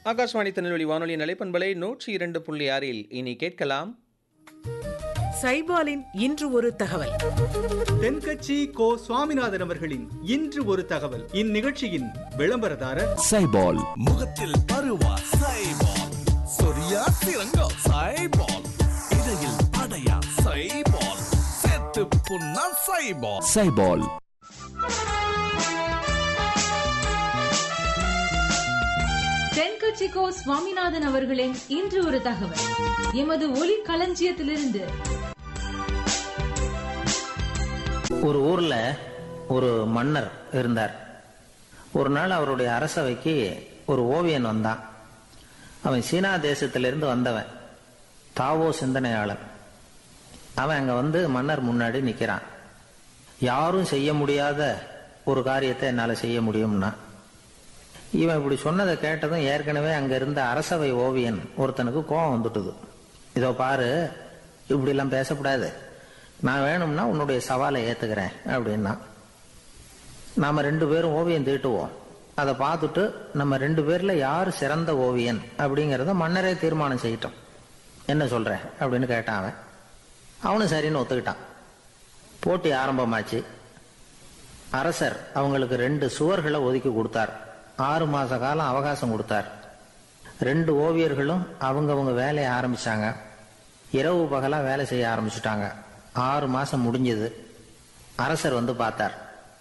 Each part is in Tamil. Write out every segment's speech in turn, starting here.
ஆகாஷ்வாணி திருநெல்வேலி வானொலி நிலைப்பண்பலை நூற்றி இரண்டு புள்ளி ஆறில் இனி கேட்கலாம் சைபாலின் இன்று ஒரு தகவல் தென்கட்சி கோ சுவாமிநாதன் அவர்களின் இன்று ஒரு தகவல் இந்நிகழ்ச்சியின் விளம்பரதாரர் சைபால் முகத்தில் பருவா சைபால் சொரியா சிறங்கா சைபால் இடையில் அடையா சைபால் செத்து புண்ணா சைபால் சைபால் தென்கட்சிக்கோ சுவாமிநாதன் அவர்களின் இன்று ஒரு தகவல் எமது ஒலி களஞ்சியத்திலிருந்து ஒரு ஊர்ல ஒரு மன்னர் இருந்தார் ஒரு நாள் அவருடைய அரசவைக்கு ஒரு ஓவியன் வந்தான் அவன் சீனா தேசத்திலிருந்து வந்தவன் தாவோ சிந்தனையாளன் அவன் அங்க வந்து மன்னர் முன்னாடி நிக்கிறான் யாரும் செய்ய முடியாத ஒரு காரியத்தை என்னால செய்ய முடியும்னா இவன் இப்படி சொன்னதை கேட்டதும் ஏற்கனவே அங்க இருந்த அரசவை ஓவியன் ஒருத்தனுக்கு கோபம் வந்துட்டுது இதோ பாரு இப்படி எல்லாம் பேசக்கூடாது நான் வேணும்னா உன்னுடைய சவாலை ஏத்துக்கிறேன் அப்படின்னா நாம ரெண்டு பேரும் ஓவியம் தீட்டுவோம் அதை பார்த்துட்டு நம்ம ரெண்டு பேர்ல யார் சிறந்த ஓவியன் அப்படிங்கறத மன்னரே தீர்மானம் செய்யட்டும் என்ன சொல்ற அப்படின்னு கேட்டான் அவன் அவனும் சரின்னு ஒத்துக்கிட்டான் போட்டி ஆரம்பமாச்சு அரசர் அவங்களுக்கு ரெண்டு சுவர்களை ஒதுக்கி கொடுத்தார் ஆறு மாச காலம் அவகாசம் கொடுத்தார் ரெண்டு ஓவியர்களும் அவங்கவங்க வேலையை ஆரம்பிச்சாங்க இரவு பகலா வேலை செய்ய ஆரம்பிச்சுட்டாங்க ஆறு மாசம் முடிஞ்சது அரசர் வந்து பார்த்தார்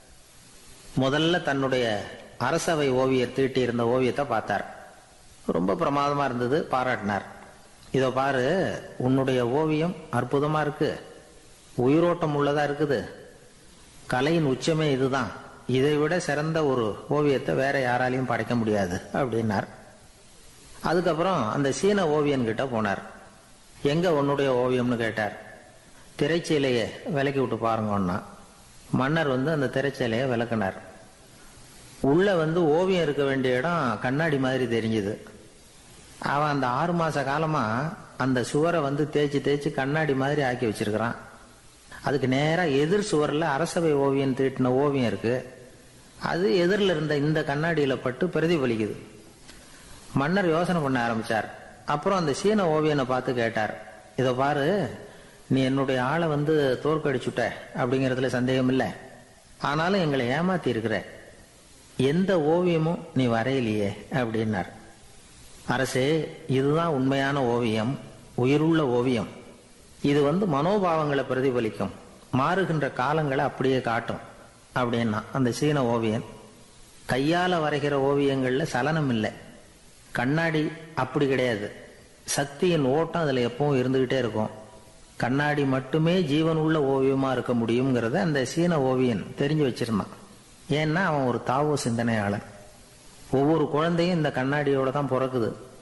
முதல்ல தன்னுடைய அரசவை ஓவியர் தீட்டி இருந்த ஓவியத்தை பார்த்தார் ரொம்ப பிரமாதமா இருந்தது பாராட்டினார் இதோ பாரு உன்னுடைய ஓவியம் அற்புதமா இருக்கு உயிரோட்டம் உள்ளதா இருக்குது கலையின் உச்சமே இதுதான் இதை விட சிறந்த ஒரு ஓவியத்தை வேற யாராலையும் படைக்க முடியாது அப்படின்னார் அதுக்கப்புறம் அந்த சீன ஓவியன் கிட்ட போனார் எங்க உன்னுடைய ஓவியம்னு கேட்டார் திரைச்சீலையை விலக்கி விட்டு பாருங்கன்னா மன்னர் வந்து அந்த திரைச்சீலையை விளக்குனார் உள்ள வந்து ஓவியம் இருக்க வேண்டிய இடம் கண்ணாடி மாதிரி தெரிஞ்சுது அவன் அந்த ஆறு மாச காலமா அந்த சுவரை வந்து தேய்ச்சி தேய்ச்சி கண்ணாடி மாதிரி ஆக்கி வச்சிருக்கிறான் அதுக்கு நேரா எதிர் சுவர்ல அரசவை ஓவியம் தீட்டின ஓவியம் இருக்கு அது எதிரில் இருந்த இந்த கண்ணாடியில பட்டு பிரதிபலிக்குது மன்னர் யோசனை பண்ண ஆரம்பிச்சார் அப்புறம் அந்த சீன ஓவியனை பார்த்து கேட்டார் இதை பாரு நீ என்னுடைய ஆளை வந்து தோற்கடிச்சுட்ட அப்படிங்கறதுல சந்தேகம் இல்லை ஆனாலும் எங்களை ஏமாத்தி இருக்கிற எந்த ஓவியமும் நீ வரையலையே அப்படின்னார் அரசே இதுதான் உண்மையான ஓவியம் உயிருள்ள ஓவியம் இது வந்து மனோபாவங்களை பிரதிபலிக்கும் மாறுகின்ற காலங்களை அப்படியே காட்டும் அப்படின்னா அந்த சீன ஓவியன் கையால வரைகிற ஓவியங்கள்ல சலனம் இல்லை கண்ணாடி அப்படி கிடையாது சக்தியின் ஓட்டம் அதுல எப்பவும் இருந்துகிட்டே இருக்கும் கண்ணாடி மட்டுமே ஜீவன் உள்ள ஓவியமா இருக்க முடியுங்கிறத அந்த சீன ஓவியன் தெரிஞ்சு வச்சிருந்தான் ஏன்னா அவன் ஒரு தாவோ சிந்தனையாளன் ஒவ்வொரு குழந்தையும் இந்த கண்ணாடியோட தான் பிறக்குது